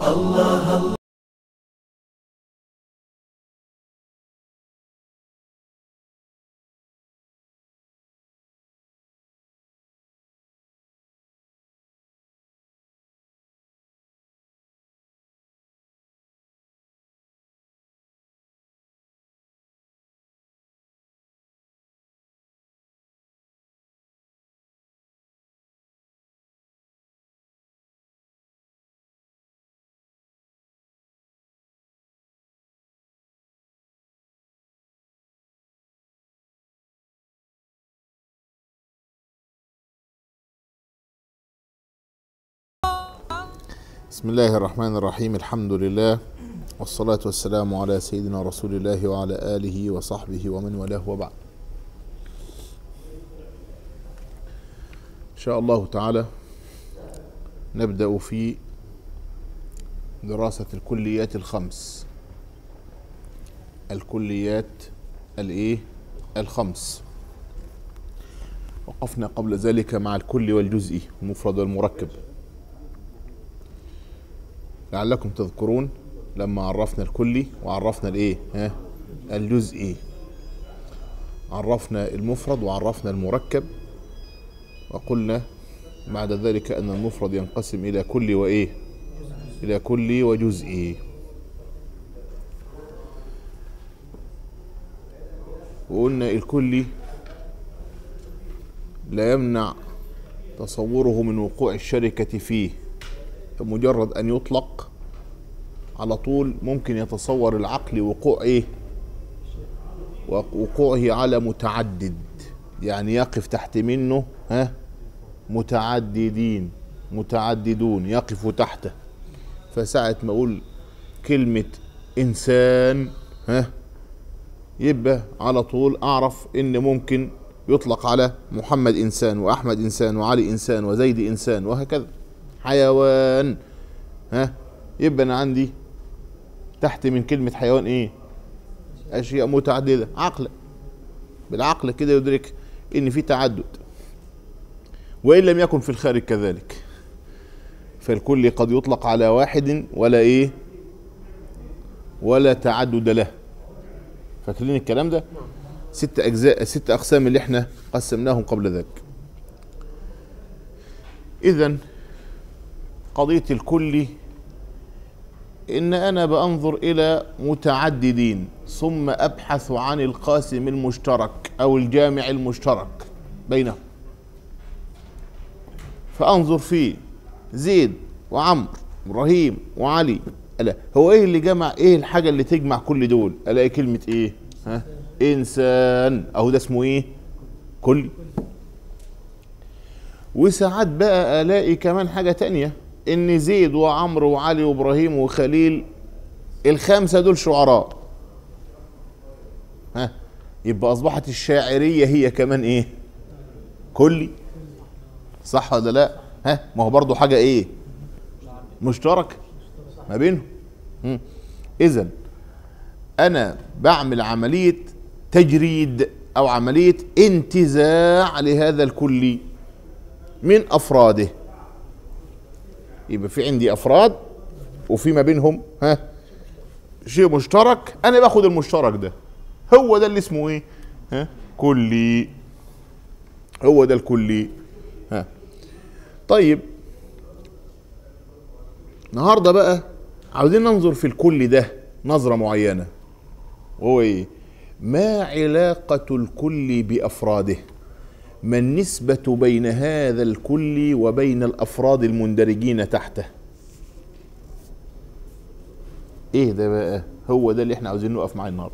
بسم الله الرحمن الرحيم الحمد لله والصلاة والسلام على سيدنا رسول الله وعلى آله وصحبه ومن والاه وبعد إن شاء الله تعالى نبدأ في دراسة الكليات الخمس الكليات الايه الخمس وقفنا قبل ذلك مع الكل والجزئي المفرد والمركب لعلكم تذكرون لما عرفنا الكلي وعرفنا الايه ها الجزئي عرفنا المفرد وعرفنا المركب وقلنا بعد ذلك ان المفرد ينقسم الى كلي وايه الى كلي وجزئي وقلنا الكلي لا يمنع تصوره من وقوع الشركة فيه مجرد ان يطلق على طول ممكن يتصور العقل وقوع ايه وقوعه على متعدد يعني يقف تحت منه ها متعددين متعددون يقف تحته فساعة ما اقول كلمة انسان ها يبقى على طول اعرف ان ممكن يطلق على محمد انسان واحمد انسان وعلي انسان وزيد انسان وهكذا حيوان ها يبقى انا عندي تحت من كلمة حيوان ايه اشياء متعددة عقل بالعقل كده يدرك ان في تعدد وان لم يكن في الخارج كذلك فالكل قد يطلق على واحد ولا ايه ولا تعدد له فاكرين الكلام ده ست اجزاء ست اقسام اللي احنا قسمناهم قبل ذلك اذا قضية الكل إن أنا بأنظر إلى متعددين ثم أبحث عن القاسم المشترك أو الجامع المشترك بينهم فأنظر في زيد وعمرو وإبراهيم وعلي ألا هو إيه اللي جمع إيه الحاجة اللي تجمع كل دول ألاقي كلمة إيه ها إنسان أهو ده اسمه إيه كل وساعات بقى ألاقي كمان حاجة تانية ان زيد وعمرو وعلي وابراهيم وخليل الخمسه دول شعراء ها يبقى اصبحت الشاعريه هي كمان ايه كلي صح ولا لا ها ما هو برضه حاجه ايه مشترك ما بينهم اذا انا بعمل عمليه تجريد او عمليه انتزاع لهذا الكلي من افراده يبقى في عندي افراد وفي ما بينهم ها شيء مشترك انا باخد المشترك ده هو ده اللي اسمه ايه ها كلي هو ده الكلي ها طيب النهارده بقى عاوزين ننظر في الكل ده نظره معينه وهو ايه ما علاقه الكل بافراده ما النسبة بين هذا الكل وبين الأفراد المندرجين تحته ايه ده بقى هو ده اللي احنا عاوزين نقف معاه النهارده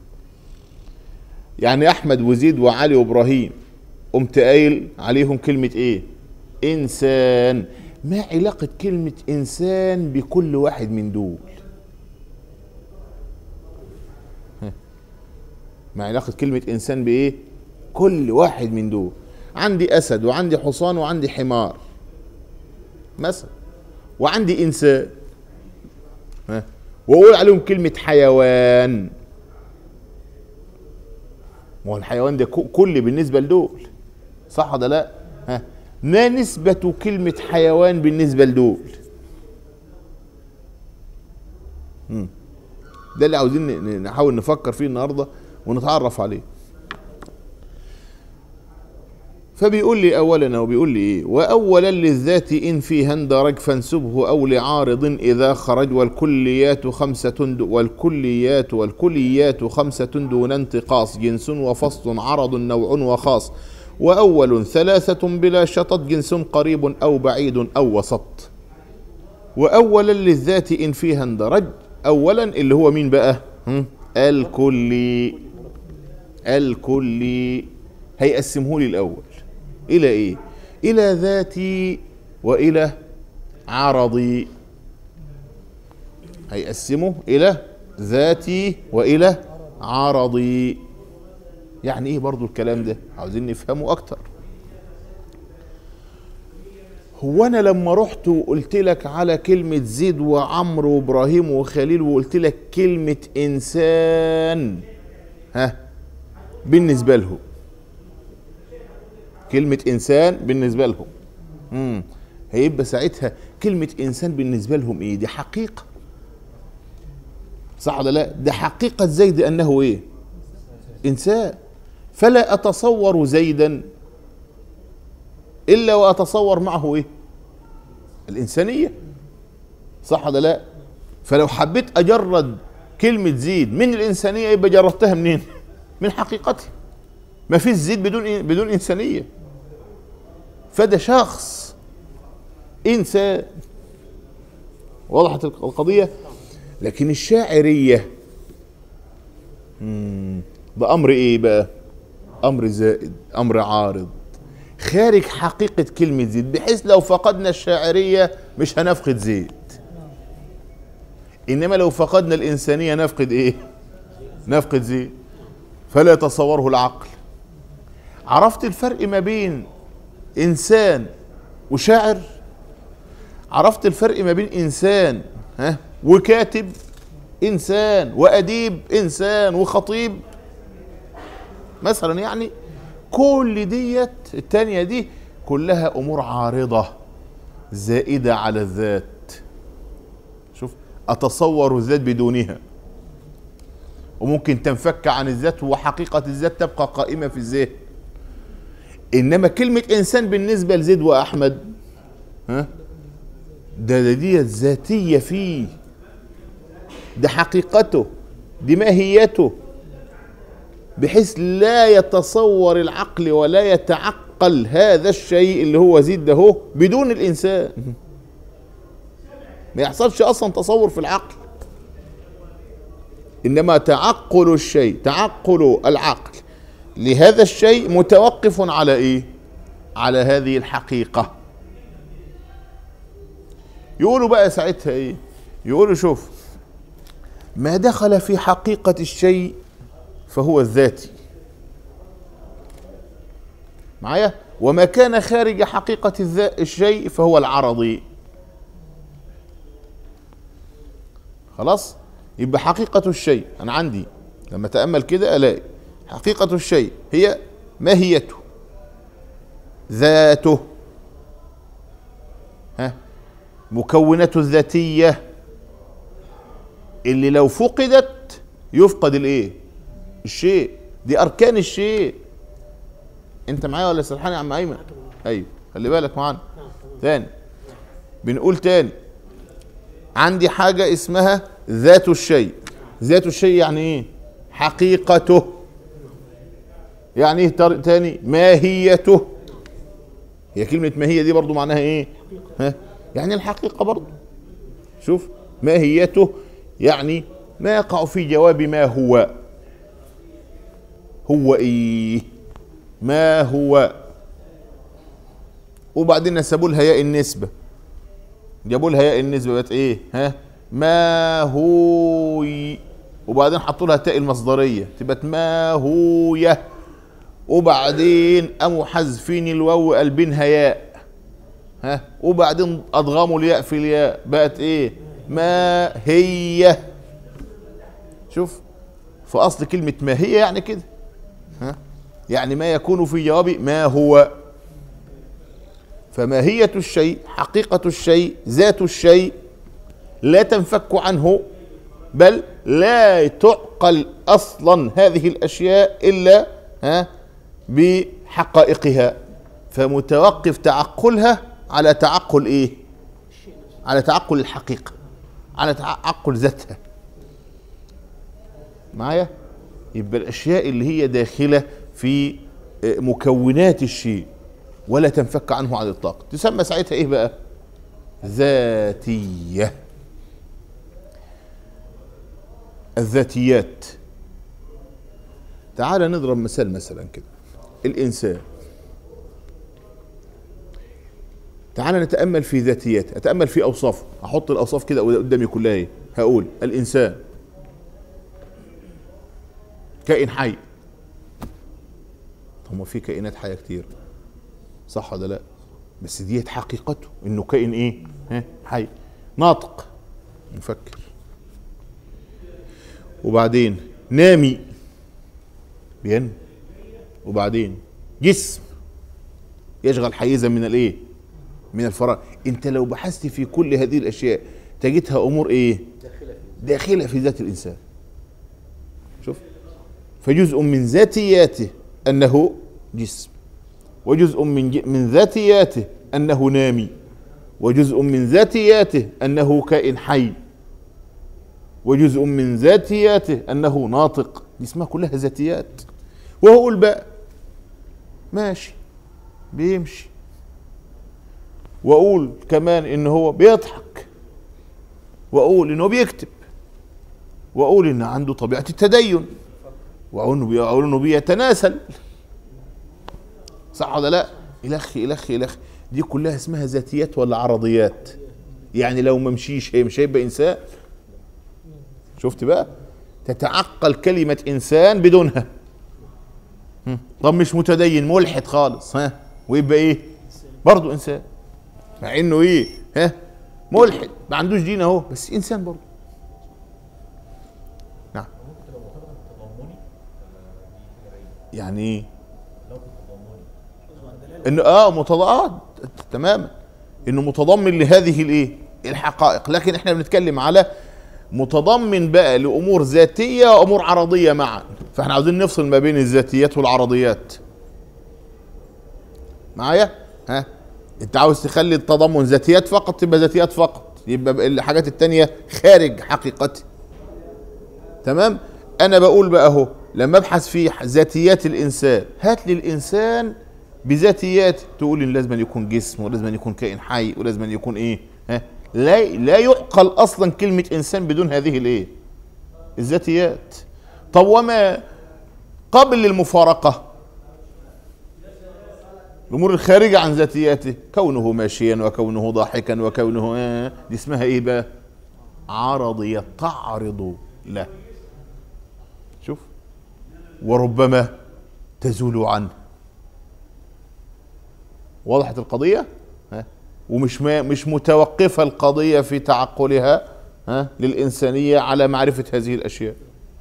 يعني احمد وزيد وعلي وابراهيم قمت قايل عليهم كلمة ايه انسان ما علاقة كلمة انسان بكل واحد من دول ما علاقة كلمة انسان بايه كل واحد من دول عندي اسد وعندي حصان وعندي حمار مثلا وعندي انسان ها واقول عليهم كلمه حيوان ما هو الحيوان ده كل بالنسبه لدول صح ولا لا ها ما نسبة كلمة حيوان بالنسبة لدول ده اللي عاوزين ن- نحاول نفكر فيه النهارده ونتعرف عليه فبيقول لي اولا وبيقول لي ايه واولا للذات ان فيها اندرج فانسبه او لعارض اذا خرج والكليات خمسه د- والكليات والكليات خمسه دون انتقاص جنس وفصل عرض نوع وخاص واول ثلاثه بلا شطط جنس قريب او بعيد او وسط واولا للذات ان فيها اندرج اولا اللي هو مين بقى هم؟ الكلي الكلي هيقسمه لي الاول الى ايه الى ذاتي والى عرضي هيقسمه الى ذاتي والى عرضي يعني ايه برضو الكلام ده عاوزين نفهمه اكتر هو انا لما رحت وقلت لك على كلمة زيد وعمرو وابراهيم وخليل وقلت لك كلمة انسان ها بالنسبة لهم كلمة انسان بالنسبة لهم امم هيبقى ساعتها كلمة انسان بالنسبة لهم ايه دي حقيقة صح ولا لا ده حقيقة زيد انه ايه انسان فلا اتصور زيدا الا واتصور معه ايه الانسانيه صح ولا لا فلو حبيت اجرد كلمه زيد من الانسانيه يبقى جردتها منين من حقيقتها ما فيش زيد بدون إيه؟ بدون انسانيه فده شخص انسان وضحت القضيه لكن الشاعريه مم، ده امر ايه بقى امر زائد امر عارض خارج حقيقة كلمة زيد بحيث لو فقدنا الشاعرية مش هنفقد زيد إنما لو فقدنا الإنسانية نفقد إيه نفقد زيد فلا يتصوره العقل عرفت الفرق ما بين إنسان وشاعر عرفت الفرق ما بين إنسان ها وكاتب إنسان وأديب إنسان وخطيب مثلا يعني كل ديت التانية دي كلها أمور عارضة زائدة على الذات شوف أتصور الذات بدونها وممكن تنفك عن الذات وحقيقة الذات تبقى قائمة في الذهن إنما كلمة إنسان بالنسبة لزيد وأحمد ها ده ده ديت ذاتية فيه ده حقيقته دي ماهيته بحيث لا يتصور العقل ولا يتعقل هذا الشيء اللي هو زيد ده هو بدون الانسان ما يحصلش اصلا تصور في العقل انما تعقل الشيء تعقل العقل لهذا الشيء متوقف على ايه على هذه الحقيقه يقولوا بقى ساعتها ايه يقولوا شوف ما دخل في حقيقه الشيء فهو الذاتي معايا وما كان خارج حقيقة الذا- الشيء فهو العرضي خلاص يبقى حقيقة الشيء أنا عندي لما أتأمل كده ألاقي حقيقة الشيء هي ماهيته ذاته ها مكوناته الذاتية اللي لو فقدت يفقد الايه الشيء دي اركان الشيء انت معايا ولا سرحان يا عم ايمن ايوه خلي بالك معانا تاني بنقول تاني عندي حاجة اسمها ذات الشيء ذات الشيء يعني ايه حقيقته يعني ايه تر- تاني ماهيته هي كلمة ماهية دي برضو معناها ايه ها يعني الحقيقة برضو شوف ماهيته يعني ما يقع في جواب ما هو هو ايه ما هو وبعدين نسبوا لها ياء النسبة جابوا لها ياء النسبة بقت ايه ها ما هو وبعدين حطوا لها تاء المصدرية تبقى ما هوية وبعدين قاموا حذفين الواو قلبينها ياء ها وبعدين ادغموا الياء في الياء بقت ايه ما هي شوف في اصل كلمة ما هي يعني كده ها يعني ما يكون في جواب ما هو فماهية الشيء حقيقة الشيء ذات الشيء لا تنفك عنه بل لا تعقل اصلا هذه الاشياء الا ها بحقائقها فمتوقف تعقلها على تعقل ايه على تعقل الحقيقه على تعقل ذاتها معايا يبقى الاشياء اللي هي داخله في مكونات الشيء ولا تنفك عنه على الاطلاق تسمى ساعتها ايه بقى ذاتيه الذاتيات تعال نضرب مثال مثلا كده الانسان تعال نتامل في ذاتيات اتامل في اوصافه احط الاوصاف كده قدامي كلها ايه هقول الانسان كائن حي طب ما في كائنات حيه كتير صح ولا لا بس ديت حقيقته انه كائن ايه ها حي ناطق مفكر وبعدين نامي بين وبعدين جسم يشغل حيزا من الايه من الفراغ انت لو بحثت في كل هذه الاشياء تجدها امور ايه داخله في ذات الانسان شوف فجزء من ذاتياته انه جسم وجزء من من ذاتياته انه نامي وجزء من ذاتياته انه كائن حي وجزء من ذاتياته انه ناطق دي اسمها كلها ذاتيات وهو بقى ماشي بيمشي واقول كمان ان هو بيضحك واقول انه بيكتب واقول ان عنده طبيعه التدين واقول انه بيتناسل صح ولا لا الخ الخ الخ دي كلها اسمها ذاتيات ولا عرضيات يعني لو ما مشيش هي مش هيبقى انسان شفت بقى تتعقل كلمة إنسان بدونها طب مش متدين ملحد خالص ها ويبقى إيه برضه إنسان مع إنه إيه ها ملحد ما عندوش دين أهو بس إنسان برضه نعم يعني إيه إنه آه متضاد تماما إنه متضمن لهذه الإيه الحقائق لكن إحنا بنتكلم على متضمن بقى لامور ذاتيه وامور عرضيه معا فاحنا عاوزين نفصل ما بين الذاتيات والعرضيات معايا ها انت عاوز تخلي التضمن ذاتيات فقط تبقى ذاتيات فقط يبقى الحاجات التانية خارج حقيقتي تمام انا بقول بقى اهو لما ابحث في ذاتيات الانسان هات لي الانسان بذاتيات تقول ان لازم يكون جسم ولازم يكون كائن حي ولازم يكون ايه ها لا لا يعقل اصلا كلمه انسان بدون هذه الايه الذاتيات طب وما قبل المفارقه الامور الخارجه عن ذاتياته كونه ماشيا وكونه ضاحكا وكونه آه دي اسمها ايه بقى عرضيه تعرض له شوف وربما تزول عنه وضحت القضيه ها ومش ما مش متوقفه القضيه في تعقلها ها للانسانيه على معرفه هذه الاشياء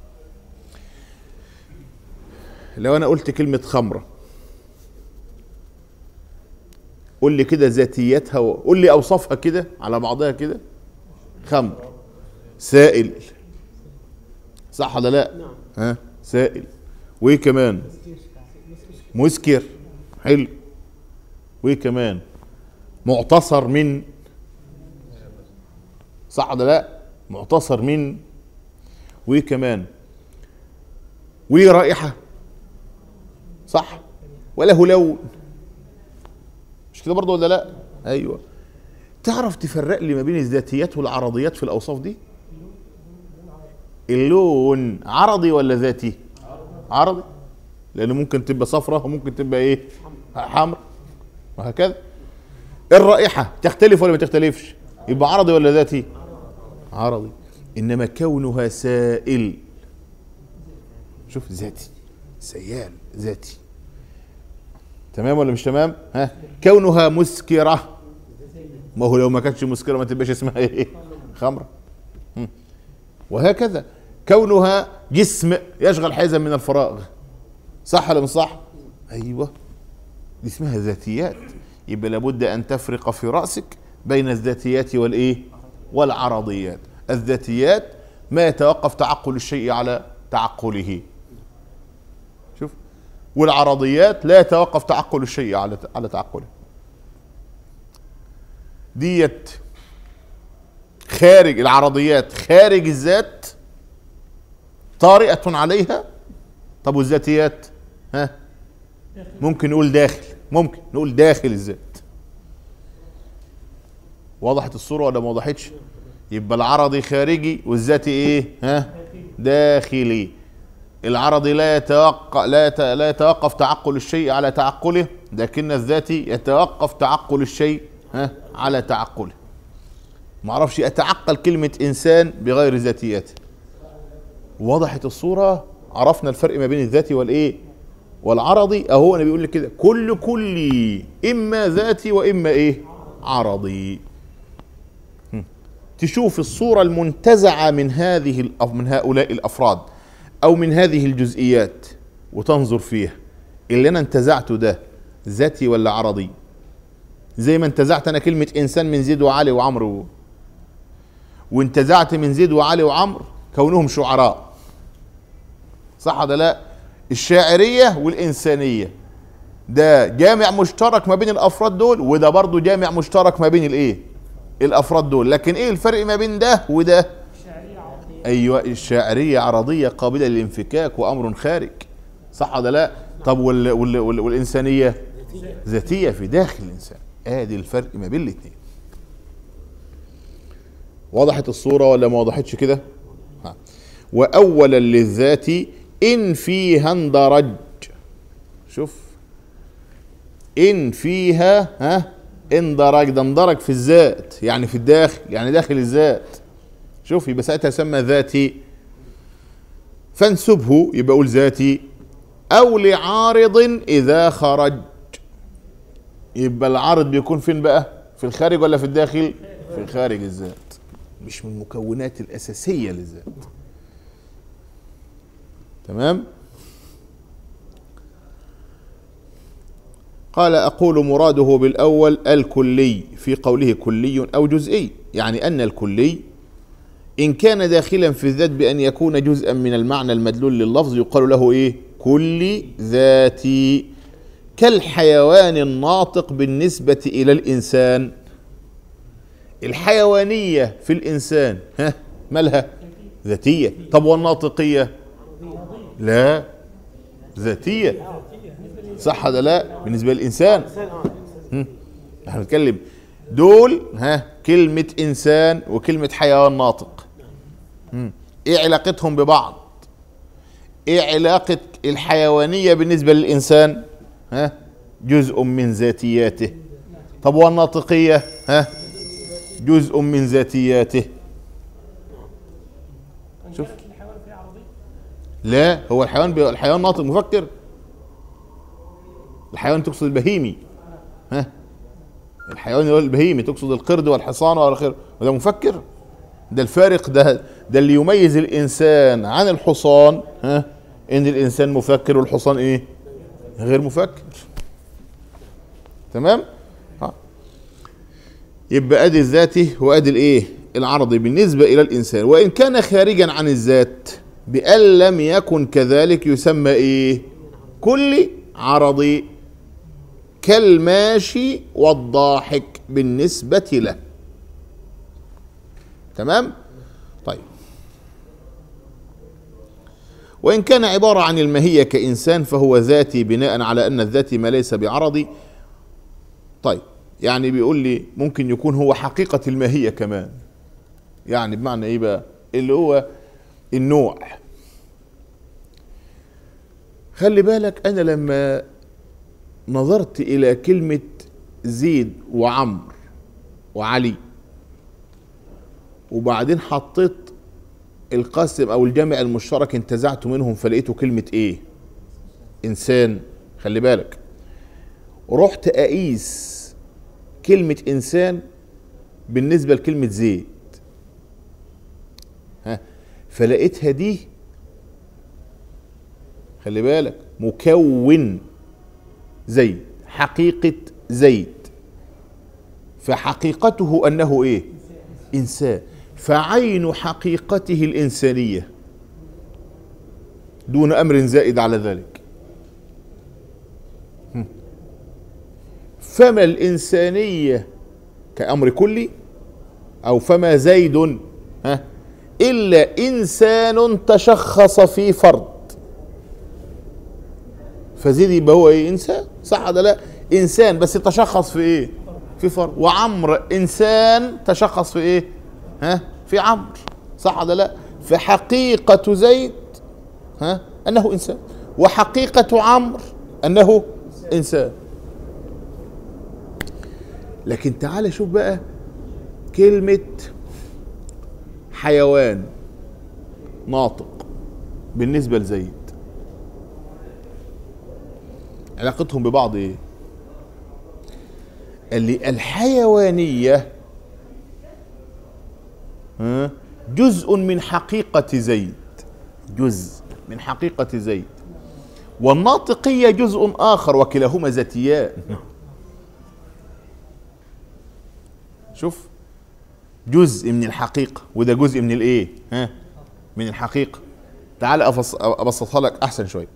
لو انا قلت كلمه خمره قول لي كده ذاتيتها قول لي اوصافها كده على بعضها كده خمر سائل صح ولا لا نعم. ها سائل وايه كمان مسكر حلو وايه كمان معتصر من صح ولا لا معتصر من وايه كمان وليه رائحه صح وله لون مش كده برضه ولا لا ايوه تعرف تفرق لي ما بين الذاتيات والعرضيات في الاوصاف دي اللون عرضي ولا ذاتي عرضي لانه ممكن تبقى صفراء وممكن تبقى ايه حمر وهكذا الرائحة تختلف ولا ما تختلفش يبقى عرضي ولا ذاتي عرضي انما كونها سائل شوف ذاتي سيال ذاتي تمام ولا مش تمام ها كونها مسكرة ما هو لو ما كانتش مسكرة ما تبقاش اسمها ايه خمرة مم. وهكذا كونها جسم يشغل حيزا من الفراغ صح ولا مش صح ايوه دي اسمها ذاتيات يبقى لابد ان تفرق في راسك بين الذاتيات والايه والعرضيات الذاتيات ما يتوقف تعقل الشيء على تعقله شوف والعرضيات لا يتوقف تعقل الشيء على على تعقله ديت خارج العرضيات خارج الذات طارئة عليها طب والذاتيات ها ممكن نقول داخل ممكن نقول داخل الذات وضحت الصورة ولا ما وضحتش يبقى العرضي خارجي والذاتي ايه ها داخلي العرضي لا يتوقف لا يت- لا يتوقف تعقل الشيء على تعقله لكن الذاتي يتوقف تعقل الشيء ها على تعقله ما اعرفش اتعقل كلمة انسان بغير ذاتياته وضحت الصورة عرفنا الفرق ما بين الذاتي والايه والعرضي اهو انا بيقول لك كده كل كلي اما ذاتي واما ايه عرضي هم. تشوف الصورة المنتزعة من هذه الأف- من هؤلاء الافراد او من هذه الجزئيات وتنظر فيها اللي انا انتزعته ده ذاتي ولا عرضي زي ما انتزعت انا كلمة انسان من زيد وعلي وعمرو وانتزعت من زيد وعلي وعمرو كونهم شعراء صح ولا لا الشاعرية والإنسانية ده جامع مشترك ما بين الأفراد دول وده برضو جامع مشترك ما بين الإيه الأفراد دول لكن إيه الفرق ما بين ده وده أيوة الشاعرية عرضية قابلة للانفكاك وأمر خارج صح ولا لا طب وال وال وال والإنسانية ذاتية في داخل الإنسان آدي الفرق ما بين الاثنين وضحت الصورة ولا ما وضحتش كده ها. وأولا للذات إن فيها اندرج شوف إن فيها ها اندرج ده اندرج في الذات يعني في الداخل يعني داخل الذات شوف يبقى ساعتها يسمى ذاتي فانسبه يبقى قول ذاتي أو لعارض إذا خرج يبقى العارض بيكون فين بقى في الخارج ولا في الداخل في خارج الذات مش من المكونات الأساسية للذات تمام قال أقول مراده بالأول الكلي في قوله كلي أو جزئي يعني أن الكلي إن كان داخلا في الذات بأن يكون جزءا من المعنى المدلول لللفظ يقال له إيه كل ذاتي كالحيوان الناطق بالنسبة إلى الإنسان الحيوانية في الإنسان ها مالها ذاتية طب والناطقية لا ذاتية صح ولا لا بالنسبة للإنسان هم. احنا بنتكلم دول ها كلمة إنسان وكلمة حيوان ناطق هم. ايه علاقتهم ببعض ايه علاقة الحيوانية بالنسبة للإنسان ها جزء من ذاتياته طب والناطقية ها جزء من ذاتياته شوف الحيوان فيه عرضي لا هو الحيوان بي... الحيوان ناطق مفكر الحيوان تقصد البهيمي ها الحيوان اللي هو البهيمي تقصد القرد والحصان والى اخره وده مفكر ده الفارق ده ده اللي يميز الانسان عن الحصان ها ان الانسان مفكر والحصان ايه غير مفكر تمام ها. يبقى ادي الذاتي وادي الايه العرضي بالنسبه الى الانسان وان كان خارجا عن الذات بأن لم يكن كذلك يسمى ايه كل عرضي كالماشي والضاحك بالنسبة له تمام طيب وإن كان عبارة عن الماهية كإنسان فهو ذاتي بناء على أن الذاتي ما ليس بعرضي طيب يعني بيقول لي ممكن يكون هو حقيقة الماهية كمان يعني بمعنى إيه بقى اللي هو النوع خلي بالك أنا لما نظرت إلى كلمة زيد وعمر وعلي وبعدين حطيت القاسم او الجامع المشترك انتزعت منهم فلقيته كلمة ايه انسان خلي بالك رحت اقيس كلمة انسان بالنسبة لكلمة زيد ها فلقيتها دي خلي بالك مكون زيد حقيقة زيد فحقيقته انه ايه انسان فعين حقيقته الإنسانية دون أمر زائد على ذلك فما الإنسانية كأمر كلي أو فما زيد ها إلا إنسان تشخص في فرد فزيد يبقى هو إيه إنسان صح ولا لا إنسان بس تشخص في إيه في فرد وعمر إنسان تشخص في إيه ها في عمرو صح ولا لا فحقيقة زيد ها انه انسان وحقيقة عمرو انه انسان لكن تعال شوف بقى كلمة حيوان ناطق بالنسبة لزيد علاقتهم ببعض ايه اللي الحيوانية ها جزء من حقيقة زيد جزء من حقيقة زيد والناطقية جزء آخر وكلاهما ذاتيان شوف جزء من الحقيقة وده جزء من الايه ها من الحقيقة تعال أبسطها لك أحسن شوية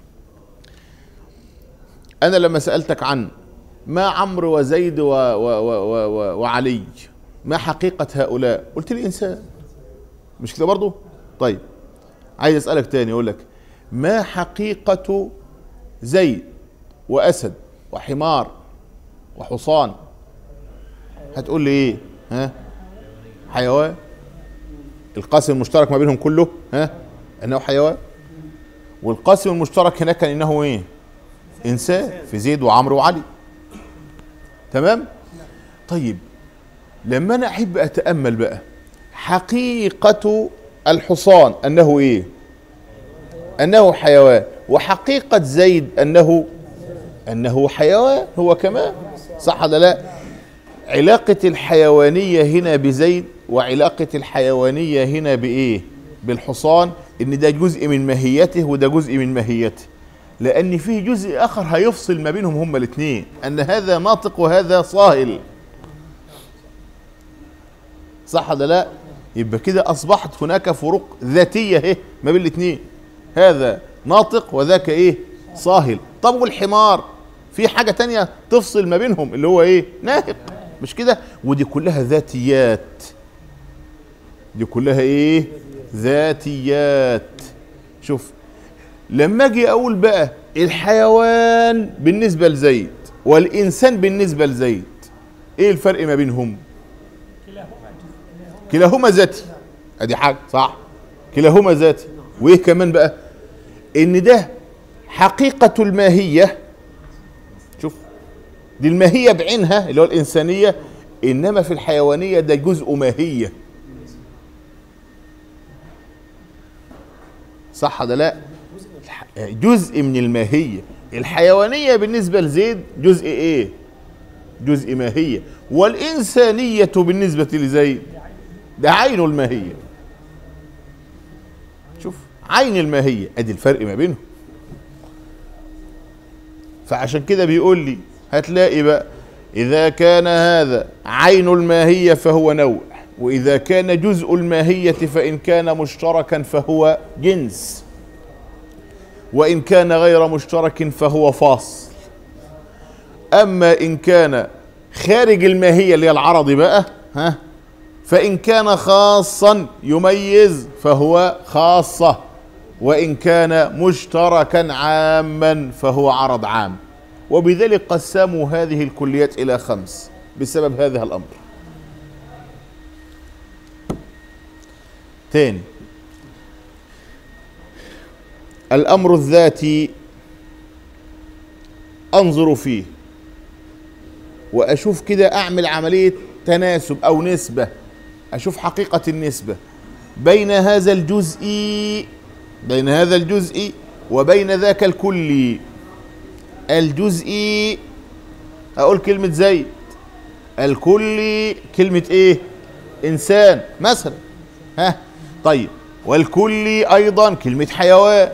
أنا لما سألتك عن ما عمرو وزيد و و و و وعلي ما حقيقة هؤلاء قلت لي إنسان مش كده برضو طيب عايز اسالك تاني اقول لك ما حقيقه زيد واسد وحمار وحصان هتقول لي ايه ها حيوان القاسم المشترك ما بينهم كله ها انه حيوان والقاسم المشترك هناك كان انه ايه انسان في زيد وعمرو وعلي تمام طيب لما انا احب اتامل بقى حقيقه الحصان انه ايه انه حيوان وحقيقة زيد انه انه حيوان هو كمان صح ولا لا علاقة الحيوانية هنا بزيد وعلاقة الحيوانية هنا بايه بالحصان ان ده جزء من ماهيته وده جزء من ماهيته لان فيه جزء اخر هيفصل ما بينهم هما الاثنين ان هذا ناطق وهذا صاهل صح ولا لا يبقى كده اصبحت هناك فروق ذاتيه اهي ما بين الاثنين هذا ناطق وذاك ايه صاهل طب والحمار في حاجه تانية تفصل ما بينهم اللي هو ايه ناهق مش كده ودي كلها ذاتيات دي كلها ايه ذاتيات شوف لما اجي اقول بقى الحيوان بالنسبه لزيد والانسان بالنسبه لزيد ايه الفرق ما بينهم كلاهما ذاتي ادي حاجه صح كلاهما ذاتي وايه كمان بقى ان ده حقيقه الماهيه شوف دي الماهيه بعينها اللي هو الانسانيه انما في الحيوانيه ده جزء ماهيه صح ده لا جزء من الماهيه الحيوانيه بالنسبه لزيد جزء ايه جزء ماهيه والانسانيه بالنسبه لزيد ده عين الماهية شوف عين الماهية ادي الفرق ما بينهم فعشان كده بيقول لي هتلاقي بقى اذا كان هذا عين الماهية فهو نوع واذا كان جزء الماهية فان كان مشتركا فهو جنس وان كان غير مشترك فهو فاصل اما ان كان خارج الماهية اللي هي العرضي بقى ها فإن كان خاصا يميز فهو خاصة وإن كان مشتركا عاما فهو عرض عام وبذلك قسموا هذه الكليات إلى خمس بسبب هذا الأمر تاني الأمر الذاتي أنظر فيه وأشوف كده أعمل عملية تناسب أو نسبة اشوف حقيقة النسبة بين هذا الجزء بين هذا الجزء وبين ذاك الكلي الجزء اقول كلمة زيد الكلي كلمة ايه انسان مثلا ها طيب والكلي ايضا كلمة حيوان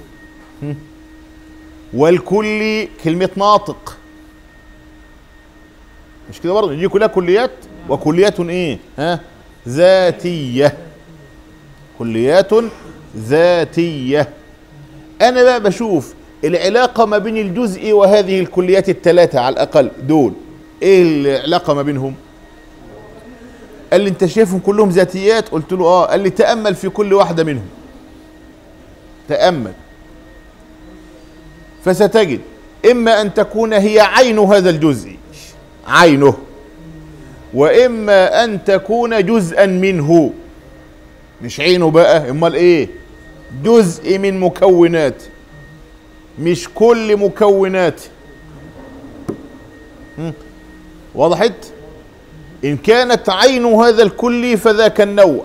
والكلي كلمة ناطق مش كده برضه دي كلها كليات وكليات ايه ها ذاتية كليات ذاتية أنا بقى بشوف العلاقة ما بين الجزء وهذه الكليات الثلاثة على الأقل دول إيه العلاقة ما بينهم؟ قال لي أنت شايفهم كلهم ذاتيات؟ قلت له آه قال لي تأمل في كل واحدة منهم تأمل فستجد إما أن تكون هي عين هذا الجزء عينه وإما أن تكون جزءا منه مش عينه بقى امال ايه جزء من مكونات مش كل مكونات هم؟ وضحت ان كانت عين هذا الكل فذاك النوع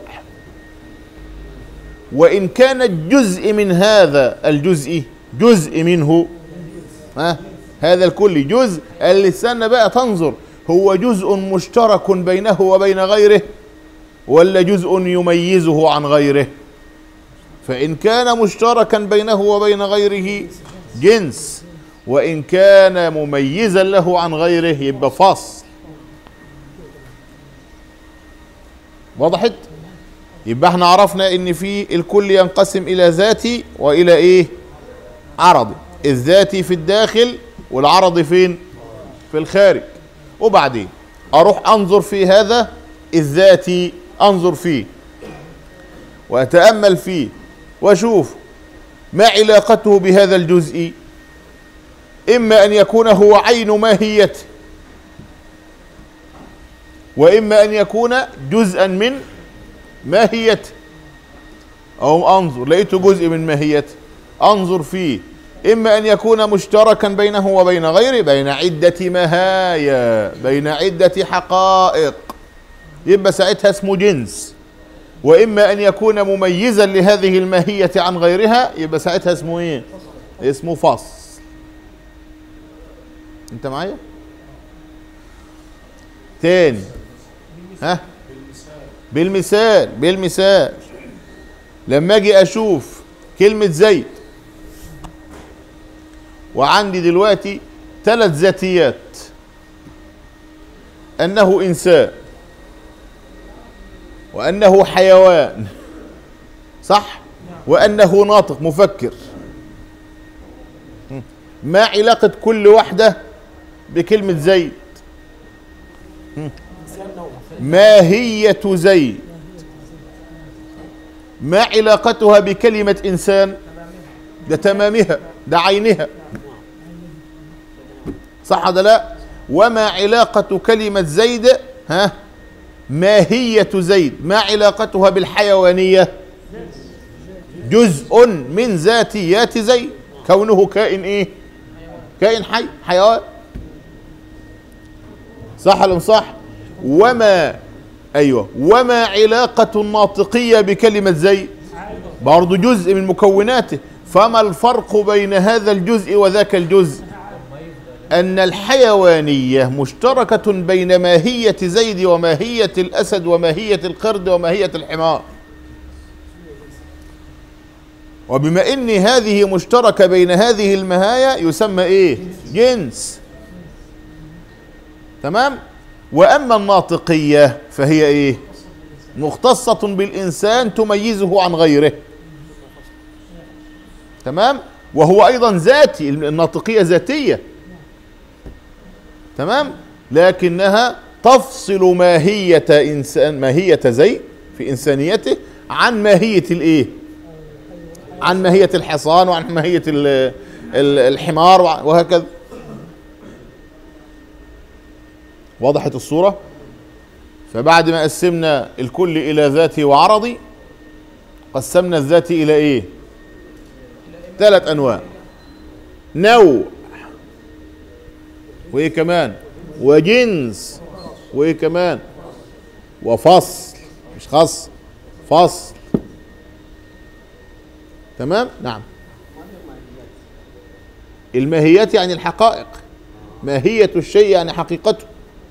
وان كانت جزء من هذا الجزء جزء منه ها هذا الكل جزء اللسان بقى تنظر هو جزء مشترك بينه وبين غيره ولا جزء يميزه عن غيره فإن كان مشتركا بينه وبين غيره جنس وإن كان مميزا له عن غيره يبقى فصل وضحت يبقى احنا عرفنا ان في الكل ينقسم الى ذاتي والى ايه عرضي الذاتي في الداخل والعرضي فين في الخارج وبعدين اروح انظر في هذا الذاتي انظر فيه واتامل فيه واشوف ما علاقته بهذا الجزء اما ان يكون هو عين ماهيته واما ان يكون جزءا من ماهيته او انظر لقيته جزء من ماهيته انظر فيه اما ان يكون مشتركا بينه وبين غيره بين عده مهايا بين عده حقائق يبقى ساعتها اسمه جنس واما ان يكون مميزا لهذه الماهيه عن غيرها يبقى ساعتها اسمه ايه اسمه فصل انت معايا تاني ها بالمثال بالمثال لما اجي اشوف كلمه زيد وعندي دلوقتي ثلاث ذاتيات انه انسان وانه حيوان صح وانه ناطق مفكر ما علاقه كل واحده بكلمه زيد ماهيه زيد ما علاقتها بكلمه انسان ده تمامها ده عينها صح ولا لا وما علاقه كلمه زيد ها ماهية زيد ما علاقتها بالحيوانية جزء من ذاتيات زيد كونه كائن ايه كائن حي حيوان صح ولا مش صح وما ايوه وما علاقة الناطقية بكلمة زيد برضه جزء من مكوناته فما الفرق بين هذا الجزء وذاك الجزء أن الحيوانية مشتركة بين ماهية زيد وماهية الأسد وماهية القرد وماهية الحمار وبما أن هذه مشتركة بين هذه المهايا يسمى إيه جنس تمام وأما الناطقية فهي إيه مختصة بالإنسان تميزه عن غيره تمام وهو أيضا ذاتي الناطقية ذاتية تمام لكنها تفصل ماهية إنسان ماهية زي في إنسانيته عن ماهية الإيه عن ماهية الحصان وعن ماهية الحمار وهكذا وضحت الصورة فبعد ما قسمنا الكل إلى ذاتي وعرضي قسمنا الذاتي إلى إيه ثلاث أنواع نوع وايه كمان وجنس وايه كمان وفصل مش خاص فصل تمام نعم الماهيات يعني الحقائق ماهية الشيء يعني حقيقته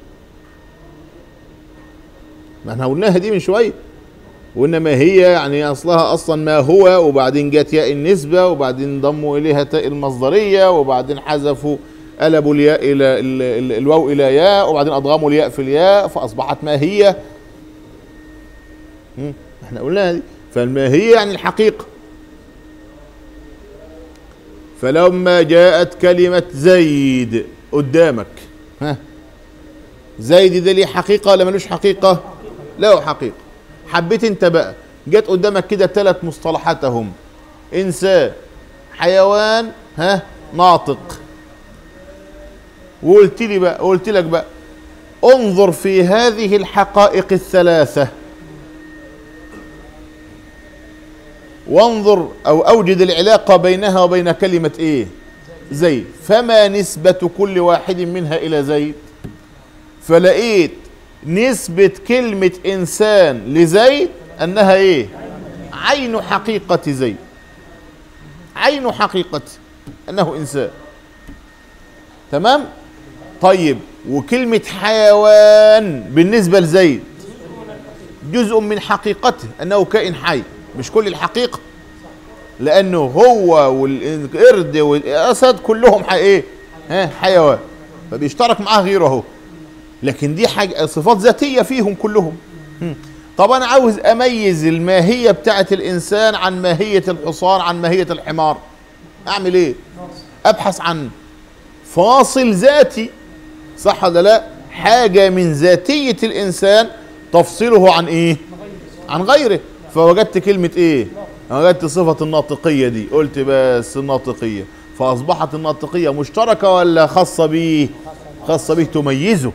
ما احنا قلناها دي من شوية وإن ما هي يعني أصلها أصلا ما هو وبعدين جت ياء النسبة وبعدين ضموا إليها تاء المصدرية وبعدين حذفوا قلبوا الياء الى الواو الى ياء وبعدين ادغموا الياء في الياء فاصبحت ما هي مم. احنا قلنا دي فالماهية يعني الحقيقة فلما جاءت كلمة زيد قدامك ها زيد ده ليه حقيقة ولا ملوش حقيقة؟ له حقيقة حبيت انت بقى جت قدامك كده ثلاث مصطلحات هم انسان حيوان ها ناطق وقلت لي بقى قلت لك بقى انظر في هذه الحقائق الثلاثة وانظر او اوجد العلاقة بينها وبين كلمة ايه زيد فما نسبة كل واحد منها الى زيد فلقيت نسبة كلمة انسان لزيد انها ايه عين حقيقة زيد عين حقيقة انه انسان تمام طيب وكلمة حيوان بالنسبة لزيد جزء من حقيقته انه كائن حي مش كل الحقيقة لانه هو والقرد والاسد كلهم حي ايه ها حيوان فبيشترك معاه غيره اهو لكن دي حاجة صفات ذاتية فيهم كلهم هم. طب انا عاوز اميز الماهية بتاعة الانسان عن ماهية الحصان عن ماهية الحمار اعمل ايه ابحث عن فاصل ذاتي صح ولا لا حاجة من ذاتية الانسان تفصله عن ايه عن غيره فوجدت كلمة ايه وجدت صفة الناطقية دي قلت بس الناطقية فاصبحت الناطقية مشتركة ولا خاصة بيه خاصة به تميزه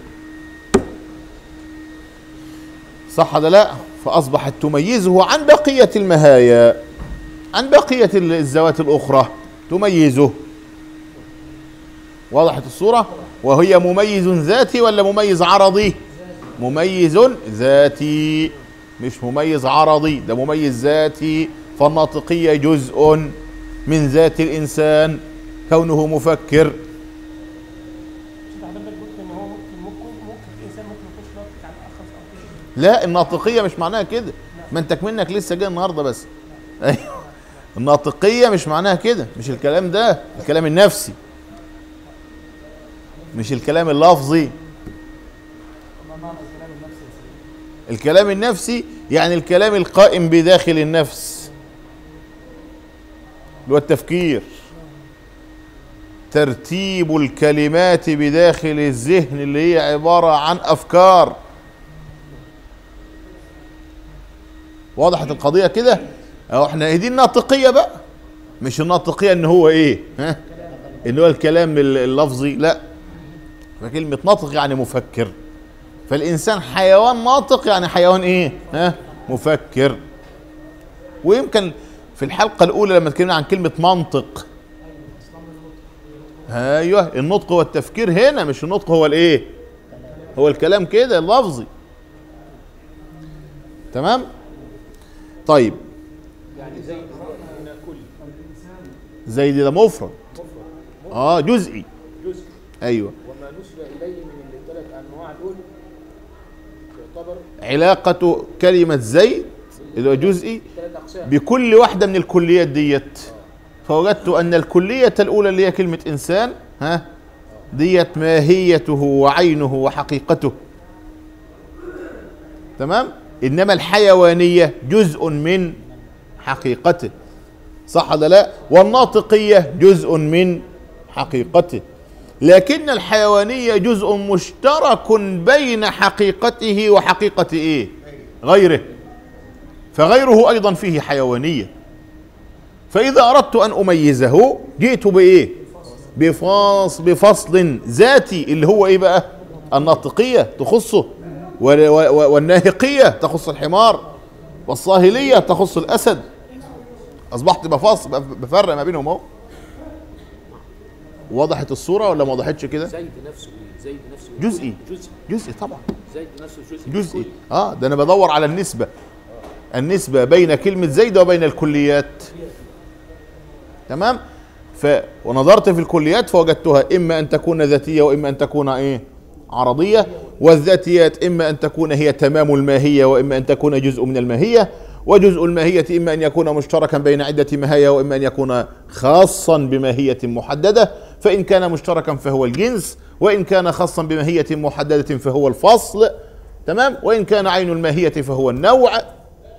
صح ولا لا فاصبحت تميزه عن بقية المهايا عن بقية الذوات الاخرى تميزه وضحت الصورة وهي مميز ذاتي ولا مميز عرضي مميز ذاتي مش مميز عرضي ده مميز ذاتي فالناطقية جزء من ذات الإنسان كونه مفكر مش حضرتك قلت ان هو ممكن ممكن ممكن الانسان ممكن يكونش ناطق عن اخر او كده لا الناطقية مش معناها كده ما انتك منك لسه جاي النهارده بس ايوه الناطقية مش معناها كده مش الكلام ده الكلام النفسي مش الكلام اللفظي ما معنى الكلام النفسي يا سيدي؟ الكلام النفسي يعني الكلام القائم بداخل النفس اللي هو التفكير ترتيب الكلمات بداخل الذهن اللي هي عبارة عن أفكار وضحت القضية كده أو احنا دي الناطقية بقى مش الناطقية ان هو ايه ها ان هو الكلام اللفظي لا فكلمة ناطق يعني مفكر فالإنسان حيوان ناطق يعني حيوان إيه؟ ها؟ مفكر ويمكن في الحلقة الأولى لما اتكلمنا عن كلمة منطق أيوه النطق هو التفكير هنا مش النطق هو الإيه؟ هو الكلام كده اللفظي تمام؟ طيب يعني زي هنا كل زي دي ده مفرد اه جزئي جزء ايوه وما نسب اليه من الثلاث انواع دول يعتبر علاقة كلمة زيد اللي هو جزئي ثلاث اقسام بكل واحدة من الكليات ديت فوجدت أن الكلية الأولى اللي هي كلمة إنسان ها ديت ماهيته وعينه وحقيقته تمام إنما الحيوانية جزء من حقيقته صح ولا لا والناطقية جزء من حقيقته لكن الحيوانية جزء مشترك بين حقيقته وحقيقة إيه غيره فغيره أيضا فيه حيوانية فإذا أردت أن أميزه جئت بإيه بفاص بفصل ذاتي اللي هو إيه بقى الناطقية تخصه وال- و- والناهقية تخص الحمار والصاهلية تخص الأسد أصبحت بفاصل بفرق ما بينهم أهو وضحت الصورة ولا ما وضحتش كده زيد نفسه ايه زيد نفسه إيه؟ جزئي. جزء جزء طبعا زيد نفسه جزء جزئي اه ده انا بدور على النسبة النسبة بين كلمة زيد وبين الكليات تمام ف ونظرت في الكليات فوجدتها اما ان تكون ذاتية واما ان تكون ايه عرضية والذاتيات اما ان تكون هي تمام الماهية واما ان تكون جزء من الماهية وجزء الماهية اما ان يكون مشتركا بين عدة مهايا واما ان يكون خاصا بماهية محددة فان كان مشتركا فهو الجنس وان كان خاصا بماهية محددة فهو الفصل تمام وان كان عين الماهية فهو النوع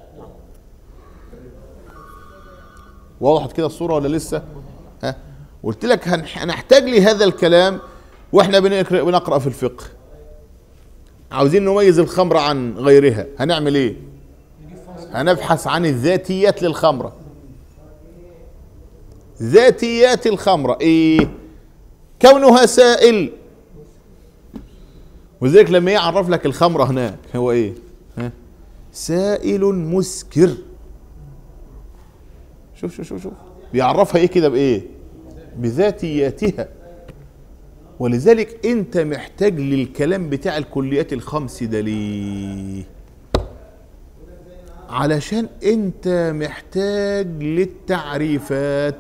وضحت كده الصوره ولا لسه ها قلت لك هن- هنحتاج لهذا الكلام واحنا بنقرا بنقرا في الفقه عاوزين نميز الخمر عن غيرها هنعمل ايه هنبحث عن الذاتيات للخمره ذاتيات الخمره ايه كونها سائل وذلك لما يعرف لك الخمره هناك هو ايه ها؟ سائل مسكر شوف شوف شوف شوف بيعرفها ايه كده بايه بذاتياتها ولذلك انت محتاج للكلام بتاع الكليات الخمس ده ليه علشان انت محتاج للتعريفات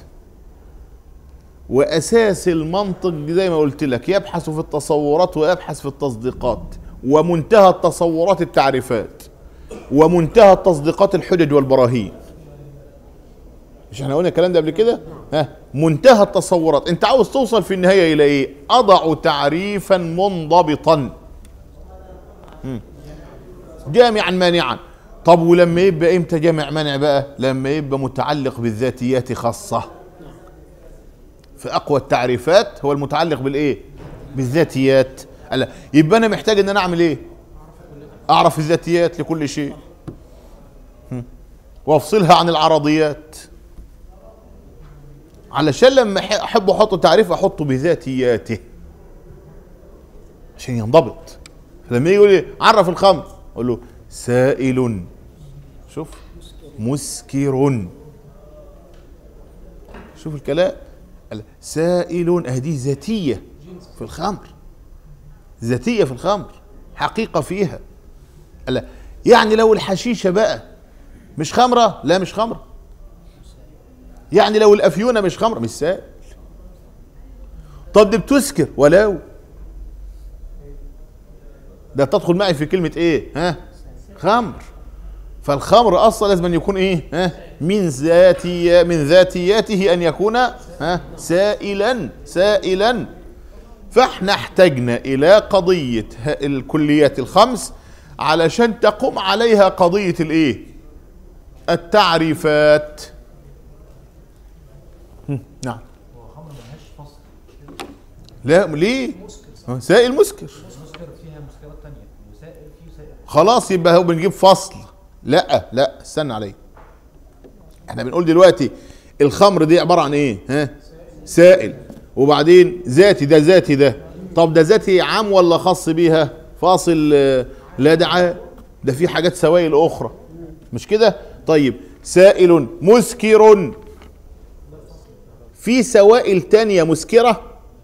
واساس المنطق زي ما قلت لك يبحث في التصورات ويبحث في التصديقات ومنتهى التصورات التعريفات ومنتهى التصديقات الحجج والبراهين مش احنا قلنا الكلام ده قبل كده ها منتهى التصورات انت عاوز توصل في النهايه الى ايه اضع تعريفا منضبطا مم. جامعا مانعا طب ولما يبقى امتى جامع مانع بقى لما يبقى متعلق بالذاتيات خاصه في اقوى التعريفات هو المتعلق بالايه بالذاتيات ألا يبقى انا محتاج ان انا اعمل ايه اعرف الذاتيات لكل شيء هم. وافصلها عن العرضيات علشان لما أح- احب احط تعريف احطه بذاتياته عشان ينضبط لما يجي يقول لي عرف الخمر اقول له سائل شوف مسكر شوف الكلام قال سائل اهدي ذاتيه في الخمر ذاتيه في الخمر حقيقه فيها قال يعني لو الحشيشه بقى مش خمره لا مش خمره يعني لو الافيونه مش خمره مش سائل طب دي بتسكر ولو ده تدخل معي في كلمه ايه ها خمر فالخمر اصلا لازم أن يكون ايه ها من ذاتي من ذاتياته ان يكون ها سائلا سائلا فاحنا احتجنا الى قضيه ه- الكليات الخمس علشان تقوم عليها قضيه الايه التعريفات هم، نعم هو خمر ملهاش فصل لا ليه ها، سائل مسكر مسكر فيها مسكرات تانية وسائل فيه سائل خلاص يبقى هو بنجيب فصل لا لا استنى عليا احنا بنقول دلوقتي الخمر دي عباره عن ايه ها سائل وبعدين ذاتي ده ذاتي ده طب ده ذاتي عام ولا خاص بيها فاصل آه، لا ده عام ده في حاجات سوائل اخرى مش كده طيب سائل مسكر في سوائل تانية مسكرة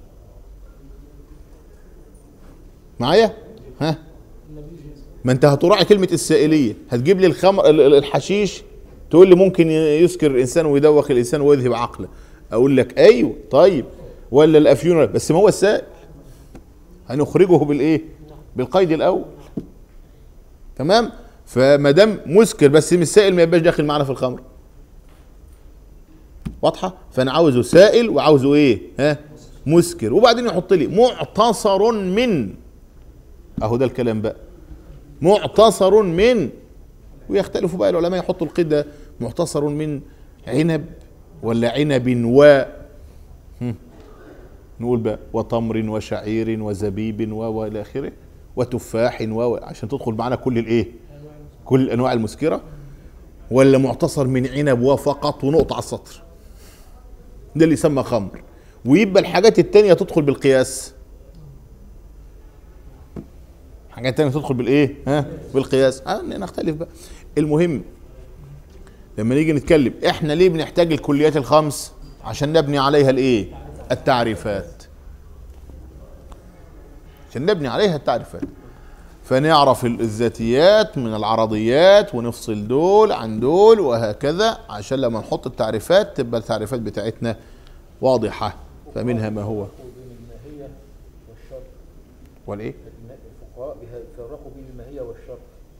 معايا ها ما انت هتراعي كلمة السائلية هتجيب لي الخمر ال- ال- الحشيش تقول لي ممكن ي- يسكر الانسان ويدوخ الانسان ويذهب عقله اقول لك ايوه طيب ولا الافيون بس ما هو السائل هنخرجه بالايه بالقيد الاول تمام فما دام مسكر بس مش سائل ما يبقاش داخل معانا في الخمر واضحه فانا عاوزه سائل وعاوزه ايه ها مسكر وبعدين يحط لي معتصر من اهو ده الكلام بقى معتصر من ويختلفوا بقى العلماء يحطوا القيد ده معتصر من عنب ولا عنب و هم. نقول بقى وتمر وشعير وزبيب و والى اخره وتفاح و عشان تدخل معانا كل الايه كل الانواع المسكره ولا معتصر من عنب وفقط ونقطه على السطر ده اللي يسمى خمر ويبقى الحاجات التانية تدخل بالقياس حاجات تانية تدخل بالايه ها بالقياس آه نختلف بقى المهم لما نيجي نتكلم احنا ليه بنحتاج الكليات الخمس عشان نبني عليها الايه التعريفات عشان نبني عليها التعريفات فنعرف ال- الذاتيات من العرضيات ونفصل دول عن دول وهكذا عشان لما نحط التعريفات تبقى التعريفات بتاعتنا واضحة فمنها ما هو بين الماهية والشرط والايه الم- الفقهاء بيفرقوا بين الماهية والشرط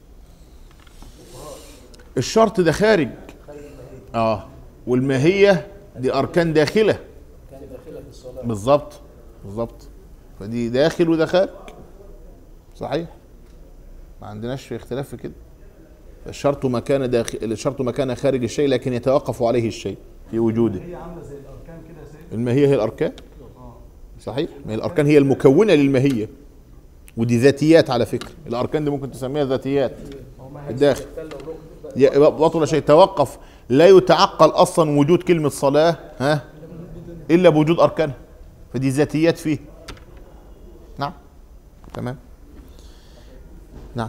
الشرط ده خارج خارج الماهية اه والماهية دي اركان داخلة كان داخلة في الصلاة بالظبط بالظبط فدي داخل وده خارج صحيح ما عندناش في اختلاف في كده الشرط ما كان داخل الشرط ما كان خارج الشيء لكن يتوقف عليه الشيء في وجوده هي عامله زي الاركان كده يا سيد الماهيه هي الاركان صحيح ما هي الاركان هي المكونه للماهيه ودي ذاتيات على فكره الاركان دي ممكن تسميها ذاتيات الداخل يا- بطل شيء توقف لا يتعقل اصلا وجود كلمه صلاه ها الا بوجود اركانها فدي ذاتيات فيه نعم تمام نعم